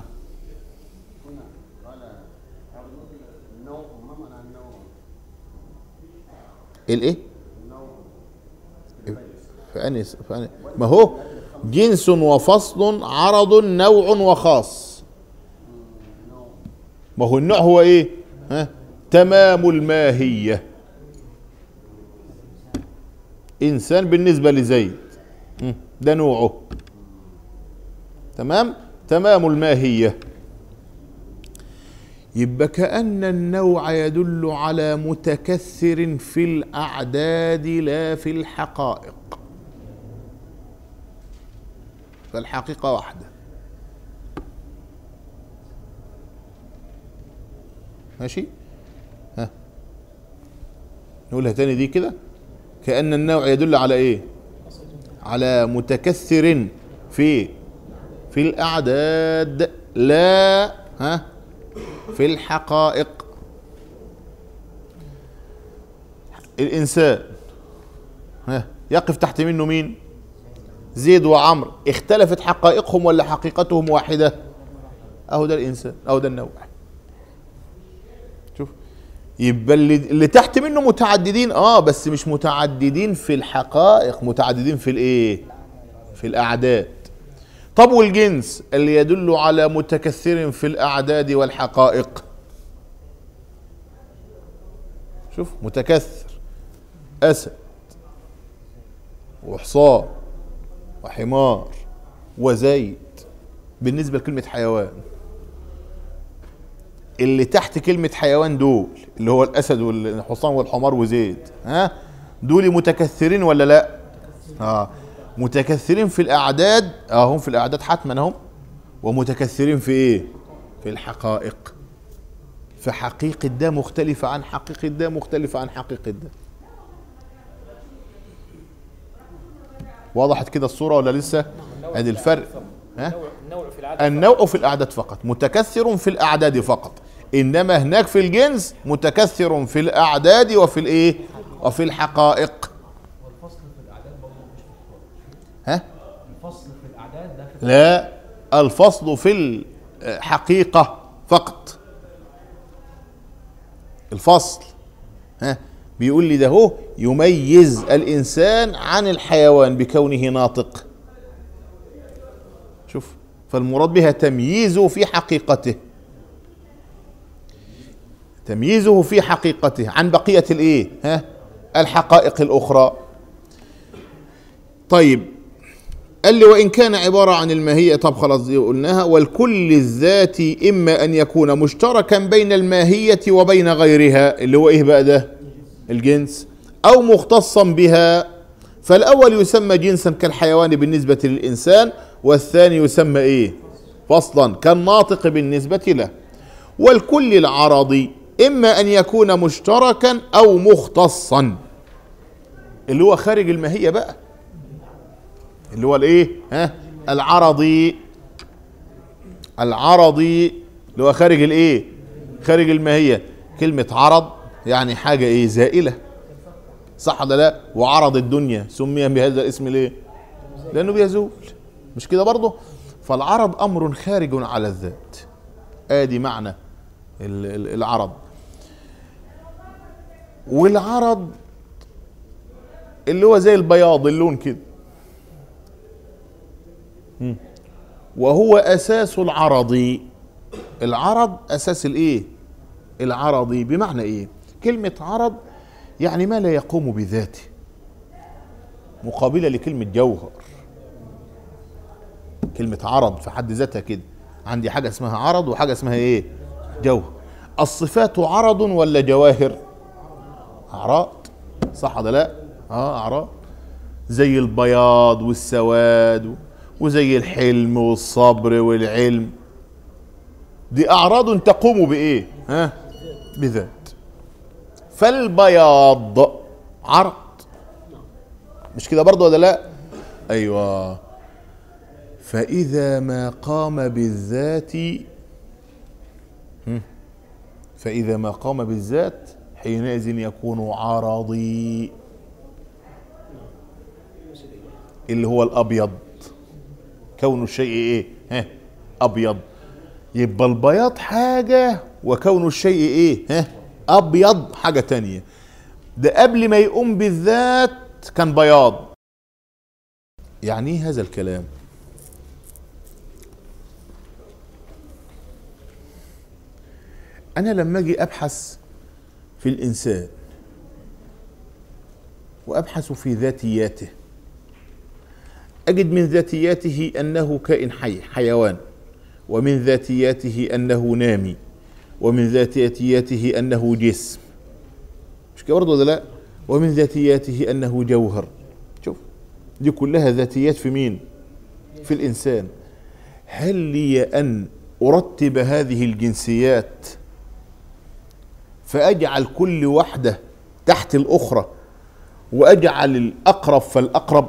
الايه فأني فأني ما هو جنس وفصل عرض نوع وخاص ما هو النوع هو ايه ها تمام الماهية انسان بالنسبة لزيد مم. ده نوعه تمام تمام الماهية يبقى كأن النوع يدل على متكثر في الأعداد لا في الحقائق فالحقيقة واحدة ماشي ها نقولها تاني دي كده كأن النوع يدل على ايه على متكثر في في الأعداد لا ها في الحقائق الإنسان ها يقف تحت منه مين زيد وعمرو اختلفت حقائقهم ولا حقيقتهم واحدة أهو ده الإنسان أهو ده النوع شوف يبقى اللي, اللي تحت منه متعددين اه بس مش متعددين في الحقائق متعددين في الايه في الاعداد طب والجنس اللي يدل على متكثر في الاعداد والحقائق شوف متكثر اسد وحصان وحمار وزيد بالنسبه لكلمه حيوان اللي تحت كلمة حيوان دول اللي هو الأسد والحصان والحمار وزيد ها دول متكثرين ولا لا؟ اه متكثرين في الأعداد اه هم في الأعداد حتما هم ومتكثرين في إيه؟ في الحقائق فحقيقة ده مختلفة عن حقيقة ده مختلفة عن حقيقة ده وضحت كده الصورة ولا لسه؟ ادي الفرق ها؟ النوع النوع في العدد النوع في الأعداد فقط متكثر في الأعداد فقط إنما هناك في الجنس متكثر في الأعداد وفي الإيه وفي الحقائق والفصل في الاعداد برضه مش مختار ها الفصل في الاعداد ده في لا الفصل في الحقيقة فقط الفصل ها بيقول لي ده هو يميز الإنسان عن الحيوان بكونه ناطق شوف فالمراد بها تمييزه في حقيقته تمييزه في حقيقته عن بقية الايه ها الحقائق الأخرى طيب قال لي وإن كان عبارة عن الماهية طب خلاص دي قلناها والكل الذاتي إما أن يكون مشتركا بين الماهية وبين غيرها اللي هو إيه بقى ده الجنس أو مختصا بها فالأول يسمى جنسا كالحيوان بالنسبة للإنسان والثاني يسمى إيه فصلا كالناطق بالنسبة له والكل العرضي إما أن يكون مشتركا أو مختصا اللي هو خارج الماهية بقى اللي هو الايه ها العرضي العرضي اللي هو خارج الايه خارج الماهيه كلمه عرض يعني حاجه ايه زائله صح ولا لا وعرض الدنيا سمي بهذا الاسم ليه لانه بيزول مش كده برضه فالعرض امر خارج على الذات ادي معنى ال- ال- العرض والعرض اللي هو زي البياض اللون كده وهو اساس العرض العرض اساس الايه العرضي بمعنى ايه كلمه عرض يعني ما لا يقوم بذاته مقابله لكلمه جوهر كلمه عرض في حد ذاتها كده عندي حاجه اسمها عرض وحاجه اسمها ايه جوهر الصفات عرض ولا جواهر اعراض صح ولا لا اه اعراض زي البياض والسواد وزي الحلم والصبر والعلم دي اعراض تقوم بايه ها بذات فالبياض عرض مش كده برضه ولا لا ايوه فاذا ما قام بالذات هم. فاذا ما قام بالذات حينئذ يكون عرضي اللي هو الابيض كون الشيء ايه ها ابيض يبقى البياض حاجه وكون الشيء ايه ها ابيض حاجه تانية ده قبل ما يقوم بالذات كان بياض يعني ايه هذا الكلام انا لما اجي ابحث في الانسان وابحث في ذاتياته اجد من ذاتياته انه كائن حي حيوان ومن ذاتياته انه نامي ومن ذاتياته انه جسم مش كده برضه ولا لا ومن ذاتياته انه جوهر شوف دي كلها ذاتيات في مين في الانسان هل لي ان ارتب هذه الجنسيات فاجعل كل واحده تحت الاخرى واجعل الاقرب فالاقرب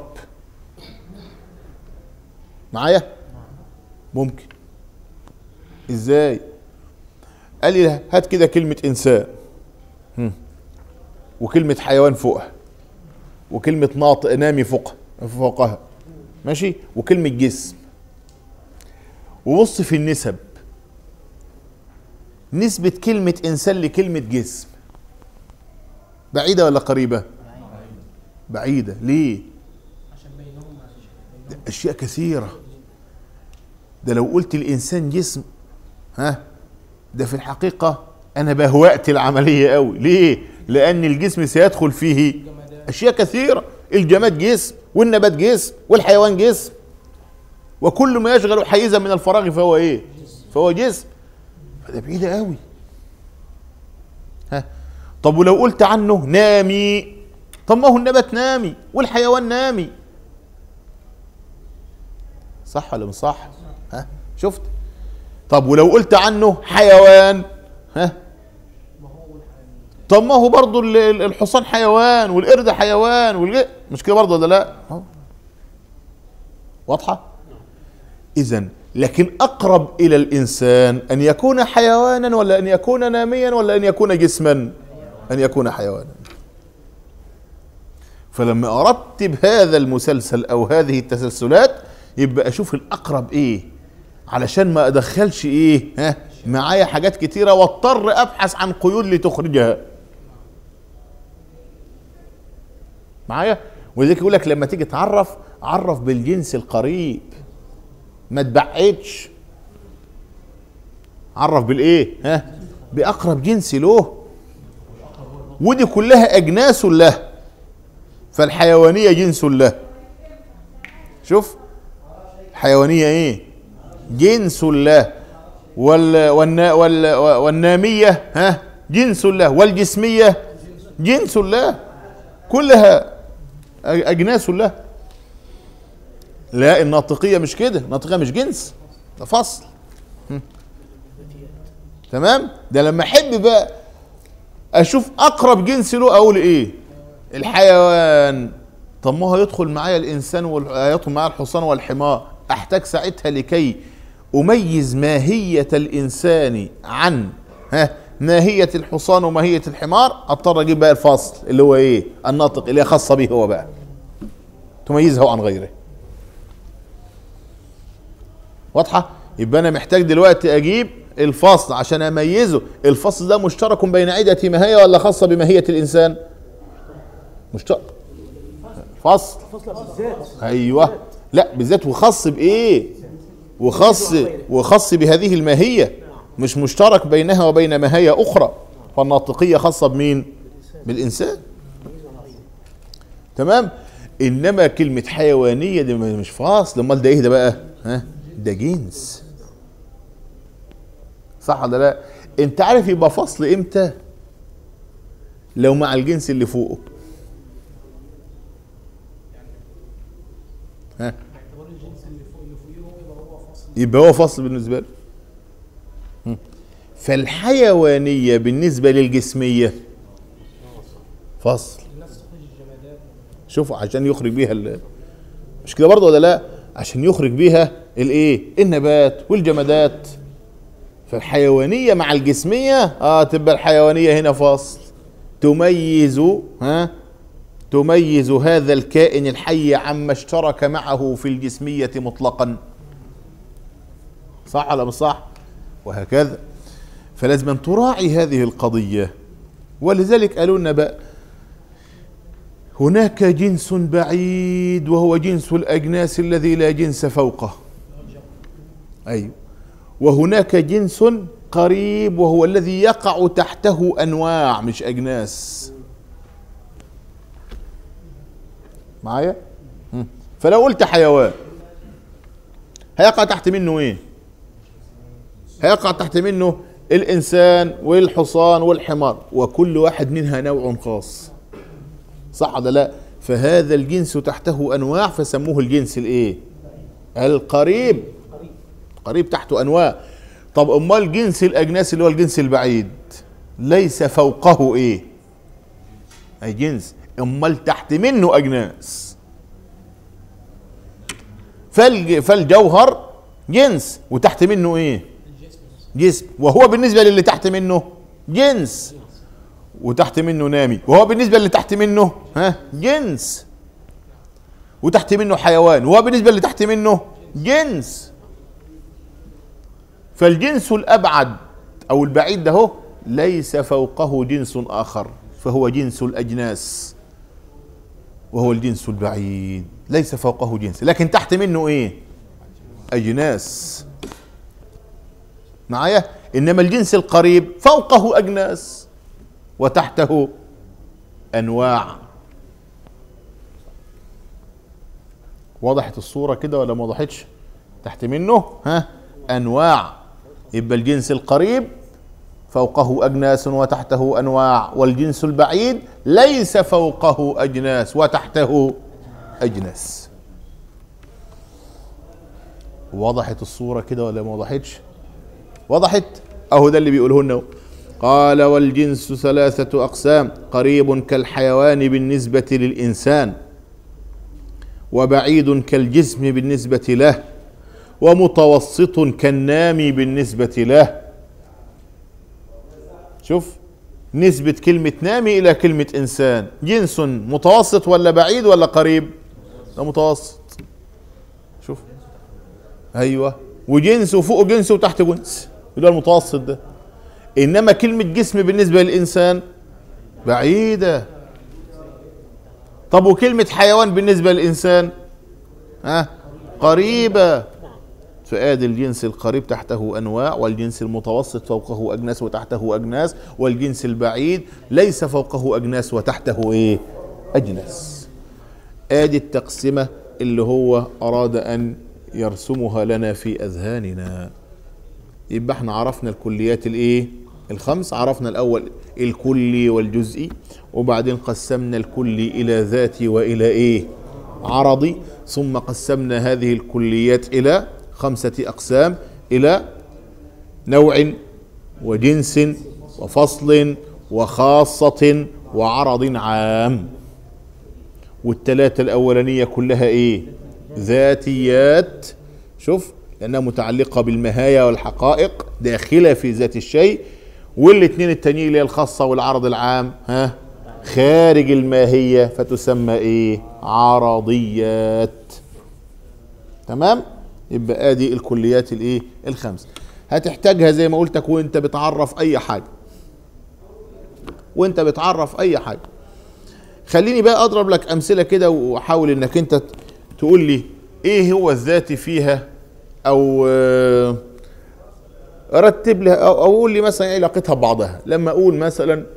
معايا ممكن ازاي قال لي هات كده كلمه انسان هم. وكلمه حيوان فوقها وكلمه ناطق نامي فوقها فوقها ماشي وكلمه جسم وبص في النسب نسبة كلمة إنسان لكلمة جسم بعيدة ولا قريبة؟ بعيدة ليه؟ ده أشياء كثيرة ده لو قلت الإنسان جسم ها ده في الحقيقة أنا بهوأت العملية قوي ليه؟ لأن الجسم سيدخل فيه أشياء كثيرة الجماد جسم والنبات جسم والحيوان جسم وكل ما يشغل حيزا من الفراغ فهو ايه؟ فهو جسم فده بعيدة قوي ها طب ولو قلت عنه نامي طب ما هو النبات نامي والحيوان نامي صح ولا مش صح؟ ها شفت؟ طب ولو قلت عنه حيوان ها طب ما هو برضه ال- ال- الحصان حيوان والقرد حيوان والج... مش كده برضه ولا لا؟ أهو. واضحة؟ إذا لكن أقرب إلى الإنسان أن يكون حيوانا ولا أن يكون ناميا ولا أن يكون جسما؟ أن يكون حيوانا. فلما أرتب هذا المسلسل أو هذه التسلسلات يبقى أشوف الأقرب إيه؟ علشان ما أدخلش إيه؟ ها؟ معايا حاجات كتيرة واضطر أبحث عن قيود لتخرجها. معايا؟ ولذلك يقول لك لما تيجي تعرف عرف بالجنس القريب ما تبعدش عرف بالايه ها باقرب جنس له ودي كلها اجناس له فالحيوانيه جنس له شوف الحيوانيه ايه جنس له وال والنا وال والناميه ها جنس له والجسميه جنس له كلها اجناس له لا الناطقيه مش كده الناطقيه مش جنس ده فصل هم. تمام ده لما احب بقى اشوف اقرب جنس له اقول ايه الحيوان طب ما هو يدخل معايا الانسان ويدخل معايا الحصان والحمار احتاج ساعتها لكي اميز ماهيه الانسان عن ها ماهيه الحصان وماهيه الحمار اضطر اجيب بقى الفصل اللي هو ايه الناطق اللي هي خاصه به هو بقى تميزه عن غيره واضحه يبقى انا محتاج دلوقتي اجيب الفصل عشان اميزه الفصل ده مشترك بين عده ماهيه ولا خاصه بماهيه الانسان مشترك فصل ايوه لا بالذات وخاص بايه وخاص وخاص بهذه الماهيه مش مشترك بينها وبين ماهيه اخرى فالناطقيه خاصه بمين بالانسان تمام انما كلمه حيوانيه دي مش فاصل امال ده ايه ده بقى ها ده جنس صح ولا لا انت عارف يبقى فصل امتى لو مع الجنس اللي فوقه ها يبقى هو فصل بالنسبه له هم. فالحيوانيه بالنسبه للجسميه فصل الناس تخرج الجمادات شوفوا عشان يخرج بيها ال... مش كده برضه ولا لا عشان يخرج بيها الايه النبات والجمادات فالحيوانيه مع الجسميه اه تبقى الحيوانيه هنا فصل تميز ها تميز هذا الكائن الحي عما اشترك معه في الجسميه مطلقا صح ولا مش صح وهكذا فلازم أن تراعي هذه القضيه ولذلك قالوا لنا بقى هناك جنس بعيد وهو جنس الأجناس الذي لا جنس فوقه أيوه وهناك جنس قريب وهو الذي يقع تحته أنواع مش أجناس معايا مم. فلو قلت حيوان هيقع تحت منه ايه هيقع تحت منه الإنسان والحصان والحمار وكل واحد منها نوع خاص صح ولا لا فهذا الجنس تحته انواع فسموه الجنس الايه القريب قريب تحته انواع طب امال جنس الاجناس اللي هو الجنس البعيد ليس فوقه ايه اي جنس امال تحت منه اجناس فالج فالجوهر جنس وتحت منه ايه جسم وهو بالنسبه للي تحت منه جنس وتحت منه نامي وهو بالنسبه اللي تحت منه ها جنس وتحت منه حيوان وهو بالنسبه اللي تحت منه جنس فالجنس الابعد او البعيد ده هو ليس فوقه جنس اخر فهو جنس الاجناس وهو الجنس البعيد ليس فوقه جنس لكن تحت منه ايه اجناس معايا انما الجنس القريب فوقه اجناس وتحته انواع وضحت الصورة كده ولا ما وضحتش تحت منه ها انواع يبقى الجنس القريب فوقه اجناس وتحته انواع والجنس البعيد ليس فوقه اجناس وتحته اجناس وضحت الصورة كده ولا ما وضحتش وضحت اهو ده اللي بيقوله لنا قال والجنس ثلاثة أقسام قريب كالحيوان بالنسبة للإنسان وبعيد كالجسم بالنسبة له ومتوسط كالنامي بالنسبة له شوف نسبة كلمة نامي إلى كلمة إنسان جنس متوسط ولا بعيد ولا قريب ده متوسط شوف أيوة وجنس وفوق جنس وتحت جنس اللي هو المتوسط ده انما كلمه جسم بالنسبه للانسان بعيده طب وكلمه حيوان بالنسبه للانسان ها قريبه فادي الجنس القريب تحته انواع والجنس المتوسط فوقه اجناس وتحته اجناس والجنس البعيد ليس فوقه اجناس وتحته ايه اجناس ادي التقسمه اللي هو اراد ان يرسمها لنا في اذهاننا يبقى احنا عرفنا الكليات الايه الخمس عرفنا الاول الكلي والجزئي وبعدين قسمنا الكلي الى ذاتي والى ايه عرضي ثم قسمنا هذه الكليات الى خمسه اقسام الى نوع وجنس وفصل وخاصه وعرض عام والثلاثه الاولانيه كلها ايه ذاتيات شوف لانها متعلقه بالمهايا والحقائق داخله في ذات الشيء والاثنين التانيين اللي هي الخاصه والعرض العام ها خارج الماهيه فتسمى ايه عرضيات تمام يبقى ادي الكليات الايه الخمس هتحتاجها زي ما قلتك وانت بتعرف اي حاجه وانت بتعرف اي حاجه خليني بقى اضرب لك امثله كده واحاول انك انت تقول لي ايه هو الذاتي فيها او آه، رتب لي او أو قول لي مثلا ايه علاقتها ببعضها لما اقول مثلا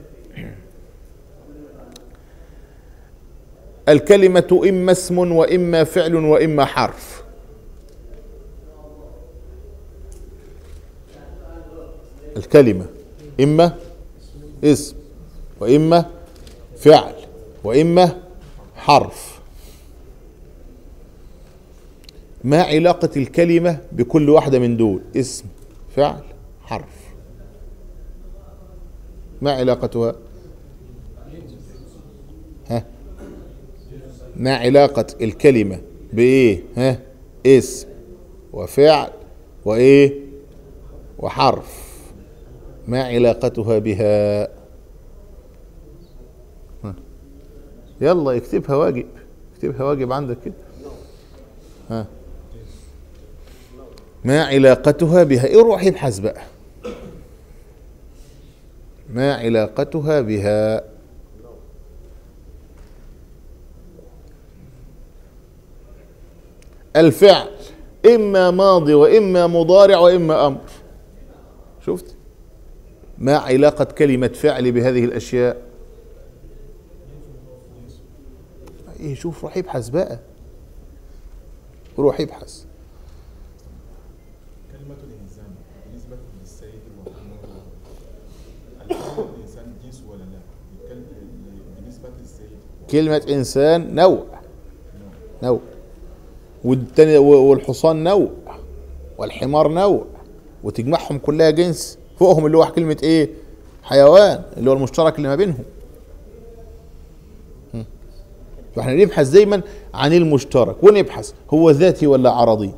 الكلمة إما اسم وإما فعل وإما حرف الكلمة إما اسم وإما فعل وإما حرف ما علاقة الكلمة بكل واحدة من دول اسم فعل حرف ما علاقتها ما علاقة الكلمة بإيه ها اسم وفعل وإيه وحرف ما علاقتها بها ها. يلا اكتبها واجب اكتبها واجب عندك كده ها ما علاقتها بها ايه روح ابحث بقى ما علاقتها بها الفعل اما ماضي واما مضارع واما امر شفت ما علاقة كلمة فعل بهذه الاشياء ايه شوف روح ابحث بقى روح ابحث كلمة الإنسان بالنسبة للسيد المحمد الكلمة الإنسان جنس ولا لا؟ الكلمة بالنسبة للسيد كلمة إنسان نوع نوع والتاني والحصان نوع والحمار نوع وتجمعهم كلها جنس فوقهم اللي هو كلمة إيه؟ حيوان اللي هو المشترك اللي ما بينهم م. فاحنا نبحث دايما عن المشترك ونبحث هو ذاتي ولا عرضي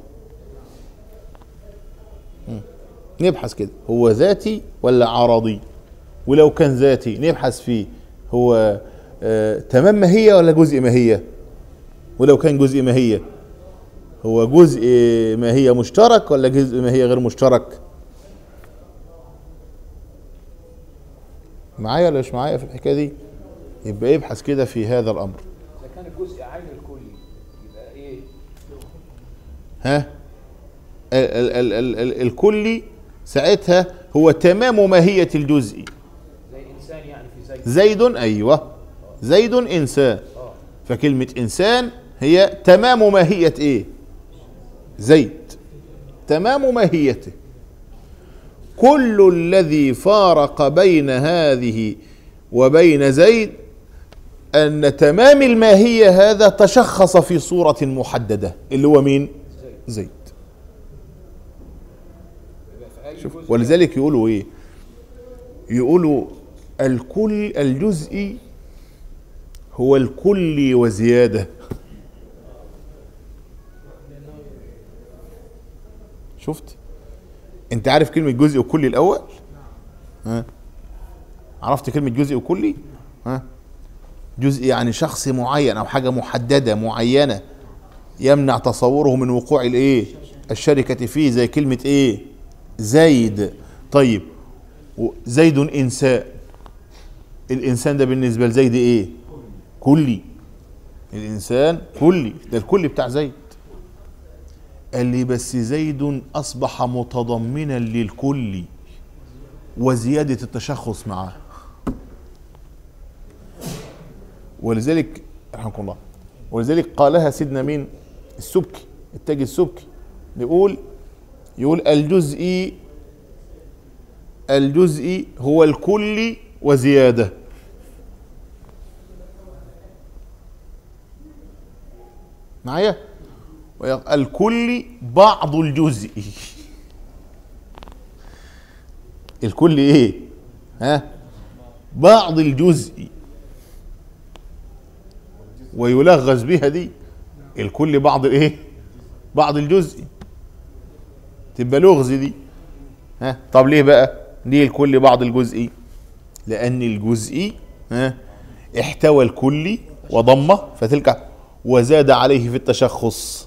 م. نبحث كده هو ذاتي ولا عرضي ولو كان ذاتي نبحث فيه هو آه تمام ماهية ولا جزء ماهية ولو كان جزء ماهية هو جزء ماهية مشترك ولا جزء ماهية غير مشترك معايا ولا مش معايا في الحكاية دي يبقى ابحث كده في هذا الأمر اذا كان الجزء عين الكلي يبقى ايه؟ ها ال ال ال ال الكلي ساعتها هو تمام ماهية الجزء زي انسان يعني في زي زيد أيوة زيد إنسان اه فكلمة إنسان هي تمام ماهية إيه زيد تمام ماهيته كل الذي فارق بين هذه وبين زيد أن تمام الماهية هذا تشخص في صورة محددة اللي هو مين زيد يبقى في اي شوف جزء ولذلك يقولوا ايه يقولوا الكل الجزئي هو الكل وزيادة شفت انت عارف كلمة جزء وكلي الاول ها عرفت كلمة جزء وكلي ها جزء يعني شخص معين او حاجة محددة معينة يمنع تصوره من وقوع الايه الشركة فيه زي كلمة ايه زيد طيب و- زيد انسان الانسان ده بالنسبة لزيد ايه كلي الانسان كلي ده الكل بتاع زيد قال لي بس زيد اصبح متضمنا للكل وزيادة التشخص معاه ولذلك رحمكم الله ولذلك قالها سيدنا مين السبكي التاج السبكي يقول يقول الجزئي الجزئي هو الكل وزيادة معايا ويق- الكل بعض الجزء الكل ايه ها بعض الجزء ويلغز بها دي الكل بعض الايه بعض الجزء تبقى لغز دي ها طب ليه بقى ليه الكل بعض الجزئي لان الجزئي ها احتوى الكل وضمه فتلك وزاد عليه في التشخص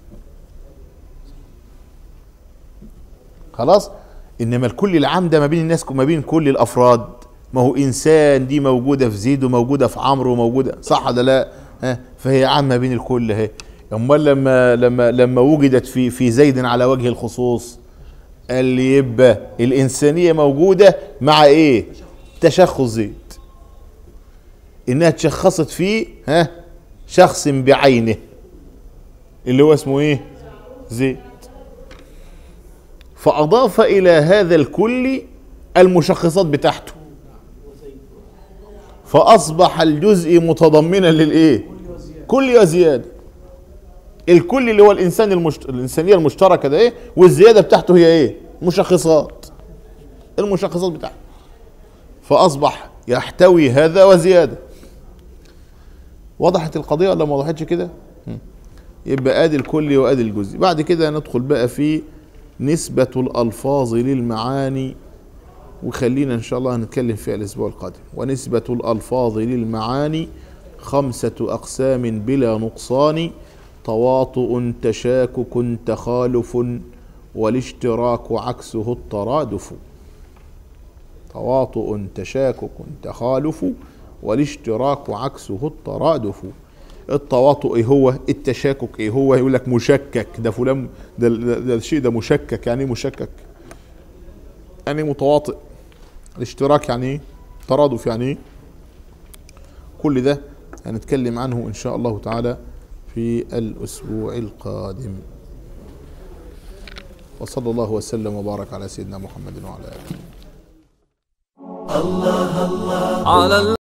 خلاص انما الكل العام ده ما بين الناس ما بين كل الافراد ما هو انسان دي موجوده في زيد وموجوده في عمرو وموجوده صح ولا لا ها فهي عامه بين الكل اهي امال لما لما لما وجدت في في زيد على وجه الخصوص قال لي يبقى الانسانيه موجوده مع ايه تشخص زيد انها تشخصت فيه ها شخص بعينه اللي هو اسمه ايه زيد فأضاف إلى هذا الكل المشخصات بتاعته فأصبح الجزء متضمنا للإيه؟ كل وزيادة الكل اللي هو الإنسان المشت... الإنسانية المشتركة ده إيه؟ والزيادة بتاعته هي إيه؟ مشخصات المشخصات بتاعته فأصبح يحتوي هذا وزيادة وضحت القضيه ولا ما وضحتش كده م. يبقى ادي الكلي وادي الجزء بعد كده ندخل بقى في نسبه الالفاظ للمعاني وخلينا ان شاء الله هنتكلم فيها الاسبوع القادم ونسبه الالفاظ للمعاني خمسه اقسام بلا نقصان تواطؤ تشاكك تخالف والاشتراك عكسه الترادف تواطؤ تشاكك تخالف والاشتراك عكسه الترادف التواطؤ ايه هو التشاكك ايه هو يقول لك مشكك ده فلان ده, ده, ده الشيء ده مشكك يعني ايه مشكك يعني إيه متواطئ الاشتراك يعني ايه ترادف يعني ايه كل ده هنتكلم عنه ان شاء الله تعالى في الاسبوع القادم وصلى الله وسلم وبارك على سيدنا محمد وعلى اله على